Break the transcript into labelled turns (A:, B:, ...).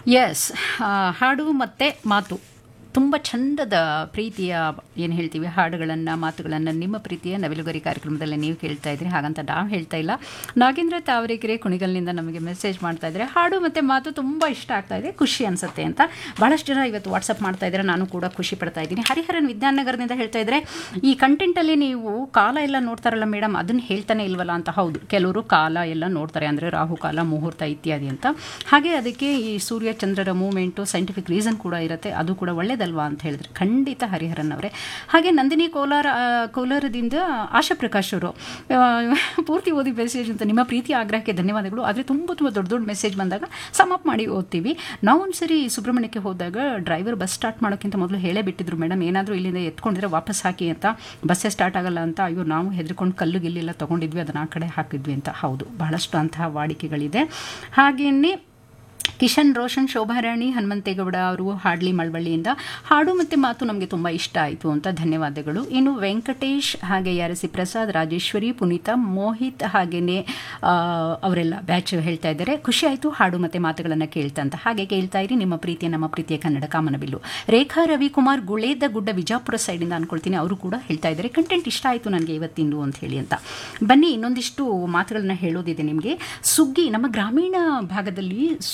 A: S ಹಾಡು ಮತ್ತು ಮಾತು ತುಂಬ ಚಂದದ ಪ್ರೀತಿಯ ಏನು ಹೇಳ್ತೀವಿ ಹಾಡುಗಳನ್ನು ಮಾತುಗಳನ್ನು ನಿಮ್ಮ ಪ್ರೀತಿಯ ನವಿಲುಗರಿ ಕಾರ್ಯಕ್ರಮದಲ್ಲಿ ನೀವು ಕೇಳ್ತಾ ಇದ್ರಿ ಹಾಗಂತ ನಾವು ಹೇಳ್ತಾ ಇಲ್ಲ ನಾಗೇಂದ್ರ ತಾವರೆಕೆರೆ ಕುಣಿಗಲ್ನಿಂದ ನಮಗೆ ಮೆಸೇಜ್ ಮಾಡ್ತಾ ಇದ್ದಾರೆ ಹಾಡು ಮತ್ತು ಮಾತು ತುಂಬ ಇಷ್ಟ ಆಗ್ತಾ ಇದೆ ಖುಷಿ ಅನಿಸುತ್ತೆ ಅಂತ ಭಾಳಷ್ಟು ಜನ ಇವತ್ತು ವಾಟ್ಸಪ್ ಮಾಡ್ತಾ ಇದ್ದಾರೆ ನಾನು ಕೂಡ ಖುಷಿ ಪಡ್ತಾ ಇದ್ದೀನಿ ಹರಿಹರನ್ ವಿದ್ಯಾನಗರದಿಂದ ಹೇಳ್ತಾ ಇದ್ದಾರೆ ಈ ಕಂಟೆಂಟಲ್ಲಿ ನೀವು ಕಾಲ ಎಲ್ಲ ನೋಡ್ತಾರಲ್ಲ ಮೇಡಮ್ ಅದನ್ನು ಹೇಳ್ತಾನೆ ಇಲ್ವಲ್ಲ ಅಂತ ಹೌದು ಕೆಲವರು ಕಾಲ ಎಲ್ಲ ನೋಡ್ತಾರೆ ಅಂದರೆ ರಾಹುಕಾಲ ಮುಹೂರ್ತ ಇತ್ಯಾದಿ ಅಂತ ಹಾಗೆ ಅದಕ್ಕೆ ಈ ಸೂರ್ಯ ಚಂದ್ರರ ಮೂಮೆಂಟು ಸೈಂಟಿಫಿಕ್ ರೀಸನ್ ಕೂಡ ಇರುತ್ತೆ ಅದು ಕೂಡ ಒಳ್ಳೇದಲ್ವಾ ಅಂತ ಹೇಳಿದ್ರೆ ಖಂಡಿತ ಹರಿಹರನ್ ಅವರೇ ಹಾಗೆ ನಂದಿನಿ ಕೋಲಾರ ಆ, ಕೋಲಾರದಿಂದ ಆಶಾ ಪ್ರಕಾಶ್ ಅವರು ಆ, ಪೂರ್ತಿ ಓದಿ ಮೆಸೇಜ್ ಅಂತ ನಿಮ್ಮ ಪ್ರೀತಿ ಆಗ್ರಹಕ್ಕೆ ಧನ್ಯವಾದಗಳು ಆದರೆ ತುಂಬ ತುಂಬ ದೊಡ್ಡ ದೊಡ್ಡ ಮೆಸೇಜ್ ಬಂದಾಗ ಸಮಪ್ ಮಾಡಿ ಓದ್ತೀವಿ ನಾವು ಒಂದ್ಸರಿ ಸುಬ್ರಹ್ಮಣ್ಯಕ್ಕೆ ಹೋದಾಗ ಡ್ರೈವರ್ ಬಸ್ ಸ್ಟಾರ್ಟ್ ಮಾಡೋಕ್ಕಿಂತ ಮೊದಲು ಹೇಳೇ ಬಿಟ್ಟಿದ್ರು ಮೇಡಮ್ ಏನಾದರೂ ಇಲ್ಲಿಂದ ಎತ್ಕೊಂಡಿದ್ರೆ ವಾಪಸ್ ಹಾಕಿ ಅಂತ ಬಸ್ಸೇ ಸ್ಟಾರ್ಟ್ ಆಗಲ್ಲ ಅಂತ ಅಯ್ಯೋ ನಾವು ಹೆದರ್ಕೊಂಡು ಕಲ್ಲು ಗಿಲ್ಲೆಲ್ಲ ತೊಗೊಂಡಿದ್ವಿ ಅದನ್ನು ಆ ಕಡೆ ಹಾಕಿದ್ವಿ ಅಂತ ಹೌದು ಬಹಳಷ್ಟು ಅಂತಹ ವಾಡಿಕೆಗಳಿದೆ ಹಾಗೆಯೇ ಕಿಶನ್ ರೋಷನ್ ಶೋಭಾರಾಣಿ ಹನುಮಂತೇಗೌಡ ಅವರು ಹಾಡ್ಲಿ ಮಳವಳ್ಳಿಯಿಂದ ಹಾಡು ಮತ್ತು ಮಾತು ನಮಗೆ ತುಂಬ ಇಷ್ಟ ಆಯಿತು ಅಂತ ಧನ್ಯವಾದಗಳು ಇನ್ನು ವೆಂಕಟೇಶ್ ಹಾಗೆ ಯಾರಸಿ ಪ್ರಸಾದ್ ರಾಜೇಶ್ವರಿ ಪುನೀತಾ ಮೋಹಿತ್ ಹಾಗೆಯೇ ಆ, ಅವರೆಲ್ಲ ಬ್ಯಾಚ್ ಹೇಳ್ತಾ ಇದ್ದಾರೆ ಖುಷಿ ಆಯಿತು ಹಾಡು ಮತ್ತು ಮಾತುಗಳನ್ನು ಕೇಳ್ತಾ ಅಂತ ಹಾಗೆ ಕೇಳ್ತಾ ಇರಿ ನಿಮ್ಮ ಪ್ರೀತಿಯ ನಮ್ಮ ಪ್ರೀತಿಯ ಕನ್ನಡ ಕಾಮನಬಿಲ್ಲು ರೇಖಾ ರವಿಕುಮಾರ್ ಗುಳೇದ ಗುಡ್ಡ ವಿಜಾಪುರ ಸೈಡಿಂದ ಅನ್ಕೊಳ್ತೀನಿ ಅವರು ಕೂಡ ಹೇಳ್ತಾ ಇದ್ದಾರೆ ಕಂಟೆಂಟ್ ಇಷ್ಟ ಆಯಿತು ನನಗೆ ಇವತ್ತಿಂದು ಅಂತ ಹೇಳಿ ಅಂತ ಬನ್ನಿ ಇನ್ನೊಂದಿಷ್ಟು ಮಾತುಗಳನ್ನ ಹೇಳೋದಿದೆ ನಿಮಗೆ ಸುಗ್ಗಿ ನಮ್ಮ ಗ್ರಾಮೀಣ ಭಾಗದಲ್ಲಿ